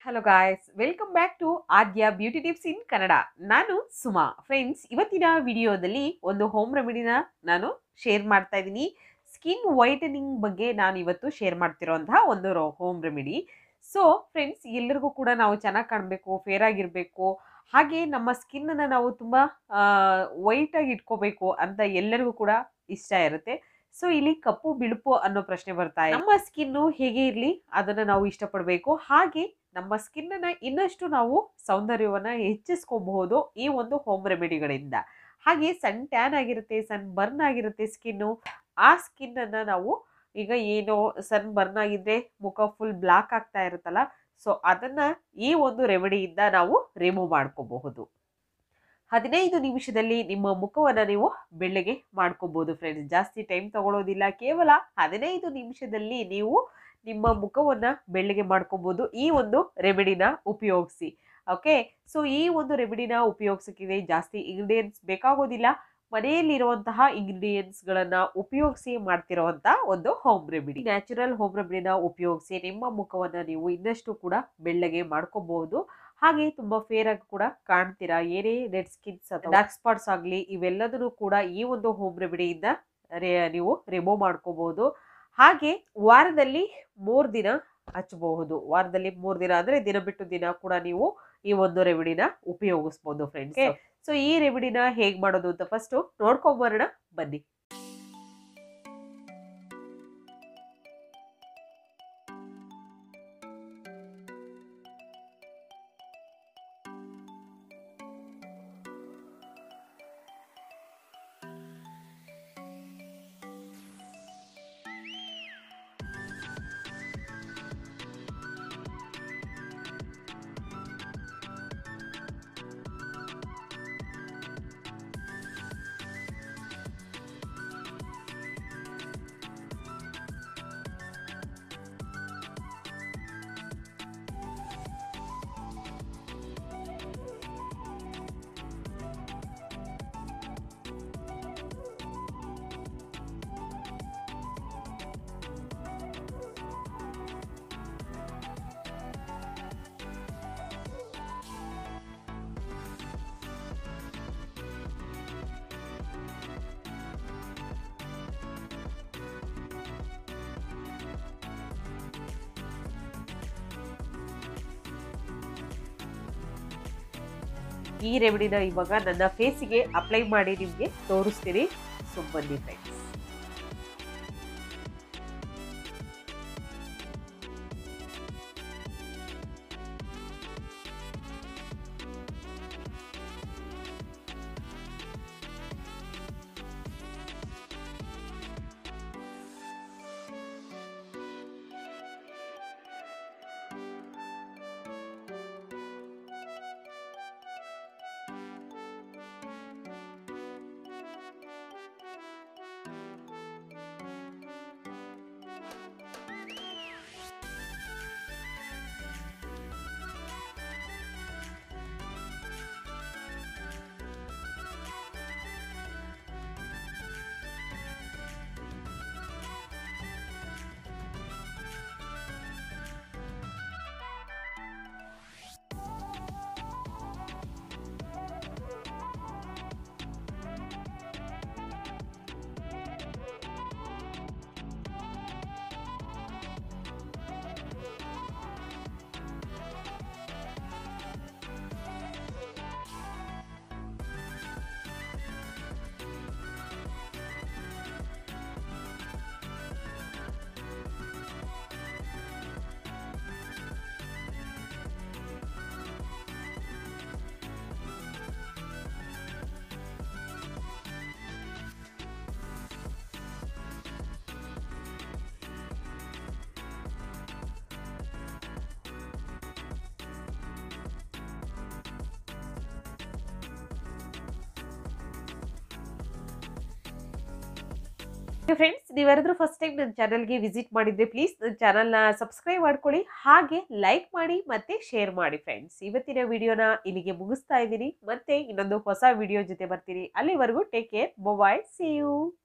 hello guys welcome back to Aadya beauty tips in Kannada ನಾನು Suma friends ಇವತ್ತಿನ ವಿಡಿಯೋದಲ್ಲಿ ಒಂದು ಹೋಮ್ ರೆಮಿಡಿನ ನಾನು ಶೇರ್ ಮಾಡ್ತಾ ಇದ್ದೀನಿ ಸ್ಕಿನ್ ವೈಟನಿಂಗ್ ಬಗ್ಗೆ ನಾನು ಇವತ್ತು ಶೇರ್ ಮಾಡ್ತಿರೋಂತಹ ಒಂದು ಹೋಮ್ ರೆಮಿಡಿ ಸೊ ಫ್ರೆಂಡ್ಸ್ ಎಲ್ಲರಿಗೂ ಕೂಡ ನಾವು ಚೆನ್ನಾಗಿ ಕಾಣಬೇಕು ಫೇರ್ ಆಗಿರಬೇಕು ಹಾಗೆ ನಮ್ಮ ಸ್ಕಿನ್ನನ್ನು ನಾವು ತುಂಬ ವೈಟಾಗಿ ಇಟ್ಕೋಬೇಕು ಅಂತ ಎಲ್ಲರಿಗೂ ಕೂಡ ಇಷ್ಟ ಇರುತ್ತೆ ಸೊ ಇಲ್ಲಿ ಕಪ್ಪು ಬಿಳುಪು ಅನ್ನೋ ಪ್ರಶ್ನೆ ಬರ್ತಾ ಇದೆ ನಮ್ಮ ಸ್ಕಿನ್ನು ಹೇಗೆ ಇರಲಿ ಅದನ್ನ ನಾವು ಇಷ್ಟಪಡಬೇಕು ಹಾಗೆ ನಮ್ಮ ಸ್ಕಿನ್ ಅನ್ನ ಇನ್ನಷ್ಟು ನಾವು ಸೌಂದರ್ಯವನ್ನ ಹೆಚ್ಚಿಸ್ಕೋಬಹುದು ಈ ಒಂದು ಹೋಮ್ ರೆಮಿಡಿಗಳಿಂದ ಹಾಗೆ ಸನ್ ಟ್ಯಾನ್ ಆಗಿರುತ್ತೆ ಸನ್ ಬರ್ನ್ ಆಗಿರುತ್ತೆ ಸ್ಕಿನ್ನು ಆ ಸ್ಕಿನ್ ಅನ್ನ ನಾವು ಈಗ ಏನೋ ಸನ್ ಬರ್ನ್ ಆಗಿದ್ರೆ ಮುಖ ಫುಲ್ ಬ್ಲಾಕ್ ಆಗ್ತಾ ಇರುತ್ತಲ್ಲ ಸೊ ಅದನ್ನ ಈ ಒಂದು ರೆಮಿಡಿಯಿಂದ ನಾವು ರಿಮೂವ್ ಮಾಡ್ಕೋಬಹುದು ಹದಿನೈದು ನಿಮಿಷದಲ್ಲಿ ನಿಮ್ಮ ಮುಖವನ್ನು ನೀವು ಬೆಳ್ಳಗೆ ಮಾಡ್ಕೋಬಹುದು ಫ್ರೆಂಡ್ಸ್ ಜಾಸ್ತಿ ಟೈಮ್ ತಗೊಳ್ಳೋದಿಲ್ಲ ಕೇವಲ ಹದಿನೈದು ನಿಮಿಷದಲ್ಲಿ ನೀವು ನಿಮ್ಮ ಮುಖವನ್ನ ಬೆಳ್ಳಗೆ ಮಾಡ್ಕೋಬಹುದು ಈ ಒಂದು ರೆಮಿಡಿನ ಉಪಯೋಗಿಸಿ ಓಕೆ ಸೊ ಈ ಒಂದು ರೆಮಿಡಿನ ಉಪಯೋಗಿಸೋಕ್ಕೆ ಜಾಸ್ತಿ ಇಂಗ್ರೀಡಿಯೆಂಟ್ಸ್ ಬೇಕಾಗೋದಿಲ್ಲ ಮನೆಯಲ್ಲಿರುವಂತಹ ಇಂಗ್ರೀಡಿಯೆಂಟ್ಸ್ಗಳನ್ನ ಉಪಯೋಗಿಸಿ ಮಾಡ್ತಿರುವಂತ ಒಂದು ಹೋಮ್ ರೆಮಿಡಿ ನ್ಯಾಚುರಲ್ ಹೋಮ್ ರೆಮಿಡಿನ ಉಪಯೋಗಿಸಿ ನಿಮ್ಮ ಮುಖವನ್ನ ನೀವು ಇನ್ನಷ್ಟು ಕೂಡ ಬೆಳ್ಳಗೆ ಮಾಡ್ಕೋಬಹುದು ಹಾಗೆ ತುಂಬಾ ಫೇರ್ ಆಗಿ ಕೂಡ ಕಾಣ್ತೀರಾ ಏನೇ ರೆಡ್ ಸ್ಕಿನ್ಸ್ ಅಥವಾ ಡಾರ್ಕ್ ಸ್ಪಾಟ್ಸ್ ಆಗಲಿ ಇವೆಲ್ಲದನ್ನು ಕೂಡ ಈ ಒಂದು ಹೋಮ್ ರೆಮಿಡಿಯಿಂದ ನೀವು ರಿಮೂವ್ ಮಾಡ್ಕೋಬಹುದು ಹಾಗೆ ವಾರದಲ್ಲಿ ಮೂರು ದಿನ ಹಚ್ಚಬಹುದು ವಾರದಲ್ಲಿ ಮೂರು ದಿನ ಅಂದ್ರೆ ದಿನ ಬಿಟ್ಟು ದಿನ ಕೂಡ ನೀವು ಈ ಒಂದು ರೆಮಿಡಿನ ಉಪಯೋಗಿಸ್ಬೋದು ಫ್ರೆಂಡ್ಸ್ ಸೊ ಈ ರೆಮಿಡಿನ ಹೇಗ್ ಮಾಡೋದು ಅಂತ ಫಸ್ಟ್ ನೋಡ್ಕೊಂಬರೋಣ ಬನ್ನಿ ಈ ರೆಮಿಡಿನ ಇವಾಗ ನನ್ನ ಫೇಸಿಗೆ ಅಪ್ಲೈ ಮಾಡಿ ನಿಮಗೆ ತೋರಿಸ್ತೀನಿ ಸೊ ಬನ್ನಿ ಫ್ರೆಂಡ್ಸ್ ಫ್ರೆಂಡ್ಸ್ ನೀವ್ಯಾರಾದ್ರೂ ಫಸ್ಟ್ ಟೈಮ್ ನನ್ನ ಚಾನಲ್ಗೆ ವಿಸಿಟ್ ಮಾಡಿದ್ರೆ ಪ್ಲೀಸ್ ನನ್ನ ಚಾನಲ್ನ ಸಬ್ಸ್ಕ್ರೈಬ್ ಮಾಡ್ಕೊಳ್ಳಿ ಹಾಗೆ ಲೈಕ್ ಮಾಡಿ ಮತ್ತೆ ಶೇರ್ ಮಾಡಿ ಫ್ರೆಂಡ್ಸ್ ಇವತ್ತಿನ ವಿಡಿಯೋನ ಇಲ್ಲಿಗೆ ಮುಗಿಸ್ತಾ ಇದ್ದೀನಿ ಮತ್ತೆ ಇನ್ನೊಂದು ಹೊಸ ವಿಡಿಯೋ ಜೊತೆ ಬರ್ತೀನಿ ಅಲ್ಲಿವರೆಗೂ take care mobile see you